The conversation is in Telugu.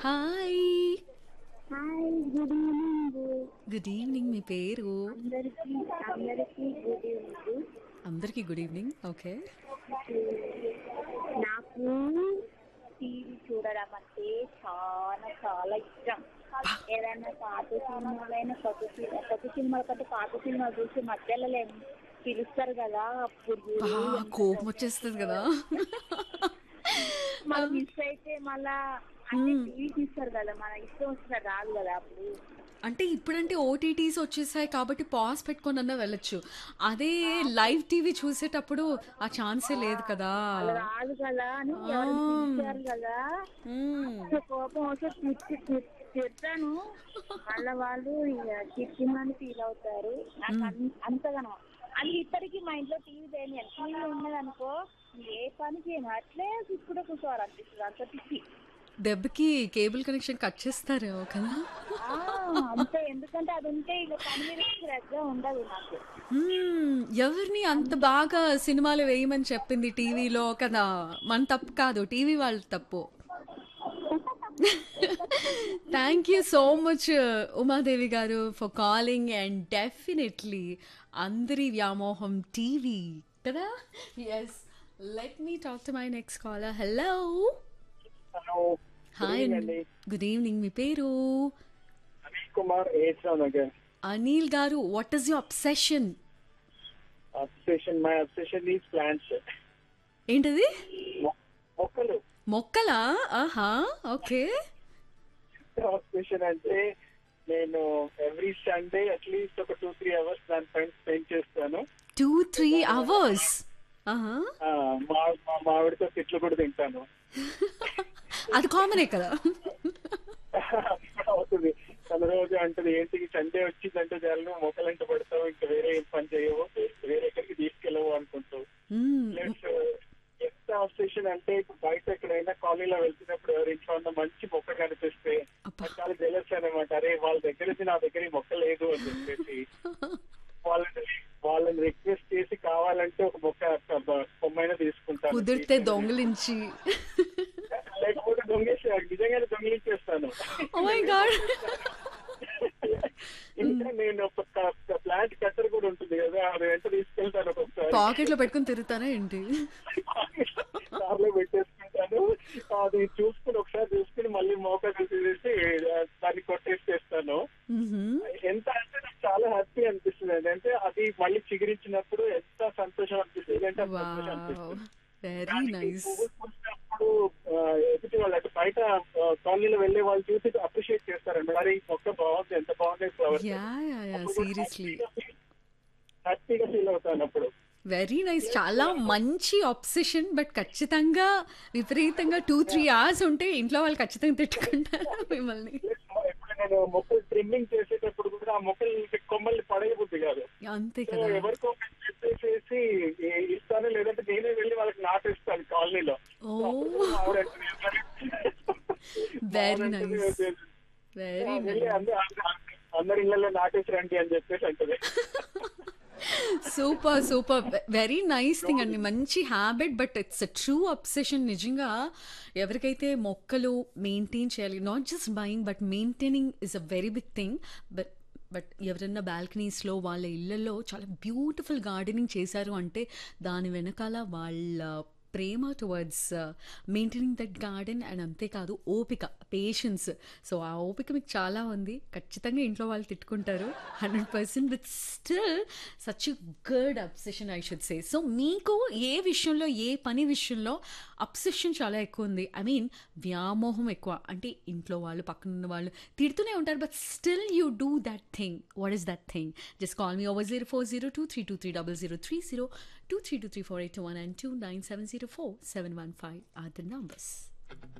Hi hi good evening good evening మీ పేరు అందరికి అందరికి గుడ్ ఈవినింగ్ అందరికీ గుడ్ ఈవినింగ్ ఓకే నాకు టీవీ చూడడం అంటే చాలా చాలా ఇష్టం ఏదైనా పాత సినిమాలైనా కొత్త సినిమా కొత్త సినిమాల కంటే పాత సినిమాలు చూసి మధ్యలో లే- పిలుస్తారు కదా అప్పుడు బా కోపం వచ్చేస్తుంది కదా మనం మిస్ అయితే మళ్ళా అంటే టీవీ తీస్తారు కదా మన ఇష్టం వచ్చిన రాదు కదా అప్పుడు అంటే ఇప్పుడంటే ఓటీటీస్ వచ్చేసాయి కాబట్టి పాస్ పెట్టుకొని అన్నా వెళ్ళొచ్చు అదే లైవ్ టీవీ చూసేటప్పుడు ఆ ఛాన్సే లేదు కదా అలా రాదు కదా అని ఎవరు పిలిచారు కదా మ్మ్. కోపం వస్తే తిట్టి తిట్టి- తిడతాను మళ్ళీ వాళ్ళు ఇక తిట్టిందని ఫీల్ అవుతారు నాకు అన్- అంతగానో అది ఇప్పటికీ మా ఇంట్లో టీవీ తెలియదు టీవీ ఉన్నది అనుకో ఏ పని చేయను అట్లే కూడా కూర్చోవాలి అనిపిస్తుంది అంత తిట్టి దెబ్బకి కేబుల్ కనెక్షన్ కట్ చేస్తారు కదా ఆ, అంతే ఎందుకంటే అది ఉంటే ఇక పని మీద శ్రద్ధ ఉండదు నాకు మ్మ్. ఎవరిని అంత బాగా సినిమాలు వేయమని చెప్పింది టీవీలో కదా మన తప్పు కాదు టీవీ వాళ్ళ తప్పు thank you so much Umadevi గారు ఫర్ కాలింగ్ అండ్ డెఫినెట్లీ అందరి వ్యామోహం టీవీ కదా yes let me talk to my next caller hello hello hi good evening మీ పేరు అనిల్ కుమార్ ఏజ్ నగర్ అనిల్ గారు what is your obsession obsession my obsession is plants ఏంటది మొక్కలు మొక్కలా ఆహా ఓకే అబ్సెషన్ అంటే నేను ఎవ్రీ సండే అట్లీస్ట్ ఒక టూ త్రీ అవర్స్ దానిపైన స్పెండ్ చేస్తాను టూ త్రీ అవర్స్ ఆహా ఆ, మా మా మామిడితో తిట్లు కూడా తింటాను అది కామనే కదా అది కూడా అవుతుంది తన రోజు అంటది ఏంటి సండే వచ్చిందంటే చాలు మొక్కలంట పడతావు ఇంకా వేరే ఏం పని చేయవు వేరే ఎక్కడికి తీసుకెళ్ళవు అనుకుంటూ మ్మ్. ప్లస్ ఎంత అబ్సెషన్ అంటే ఇప్పుడు బయట ఎక్కడైనా కాలనీలో వెళ్తున్నప్పుడు ఎవరి ఇంట్లో ఉన్న మంచి మొక్క కనిపిస్తే అబ్బా. నాకు చాలా జెలస్ అనమాట అరే వాళ్ళ దగ్గర నుంచి నా దగ్గర ఈ మొక్క లేదు అని చెప్పేసి వాళ్ళని వాళ్ళని రిక్వెస్ట్ చేసి కావాలంటే ఒక మొక్క కొమ్మైనా తీసుకుంటాను కుదిరితే దొంగలించి లేకపోతే దొంగేసి నిజంగానే దొంగిలించేస్తాను ఓ మై గాడ్ ఇంకా నేను ఒక ప్లాంట్ కట్టర్ కూడా ఉంటుంది కదా అది వెంట తీసుకెళ్తాను ఒక్కొక్కసారి పాకెట్ లో పెట్టుకుని తిరుగుతానా ఏంటి కార్లో పెట్టేసుకుంటాను అది చూసుకుని ఒకసారి చూసుకుని మళ్ళీ మోకా తీసేసి దాన్ని కొట్టేసేస్తాను మ్మ్హ్మ్. ఎంత అంటే నాకు చాలా హ్యాపీ అనిపిస్తుంది అండి అంటే అది మళ్ళీ చిగురించినప్పుడు ఎంత సంతోషం అనిపిస్తుంది అంటే అంత సంతోషం వావ్ అనిపిస్తుంది వెరీ దానికి నైస్ పువ్వులు పూసినప్పుడు ఆ, ఎదుటి వాళ్ళు అంటే బయట కాలనీలో వెళ్ళే వాళ్ళు చూసి అప్రిషియేట్ చేస్తారండి మరి ఈ మొక్క బాగుంది ఎంత బాగుంది flowers ya ya ya seriously హ్యాపీగా ఫీల్ అవుతాను అప్పుడు వెరీ నైస్ చాలా మంచి ఆబ్సెషన్ బట్ ఖచ్చితంగా విపరీతంగా టూ త్రీ అవర్స్ ఉంటే ఇంట్లో వాళ్ళు ఖచ్చితంగా తిట్టుకుంటారు మిమ్మల్ని ఇప్పుడు నేను మొక్కలు ట్రిమ్మింగ్ చేసేటప్పుడు కూడా ఆ మొక్కలు కొమ్మల్ని పడేయబుద్ది కాదు అంతే సో కదా ఎవరికో ఒకరికి చెప్పేసేసి ఈ- ఇస్తాను లేదంటే నేనే వెళ్ళి వాళ్ళకి నాటిస్తాను కాలనీలో oh very very nice very వెళ్ళి అందరు అందరి ఇళ్లలో నాటేసి రండి అని చెప్పేసి అంటది super super very nice thing అండి మంచి habit but it's a true obsession నిజంగా ఎవరికైతే మొక్కలు మెయింటైన్ చేయాలి not just buying but maintaining is a very big thing but but ఎవరన్నా బాల్కనీస్లో వాళ్ళ ఇళ్ళల్లో చాలా బ్యూటిఫుల్ గార్డెనింగ్ చేశారు అంటే దాని వెనకాల వాళ్ళ ప్రేమ towards maintaining that garden and అంతేకాదు ఓపిక పేషెన్స్ సో ఆ ఓపిక మీకు చాలా ఉంది ఖచ్చితంగా ఇంట్లో వాళ్ళు తిట్టుకుంటారు hundred percent with still such good obsession I should say so మీకు ఏ విషయంలో ఏ పని విషయంలో అబ్సెషన్ చాలా ఎక్కువ ఉంది ఐ మీన్ వ్యామోహం ఎక్కువ అంటే ఇంట్లో వాళ్ళు పక్కన ఉన్న వాళ్ళు తిడుతూనే ఉంటారు but still you do that thing what is that thing just call me over zero four zero two three two three double zero three zero two three two three four eight one and two nine seven zero four seven one five are the numbers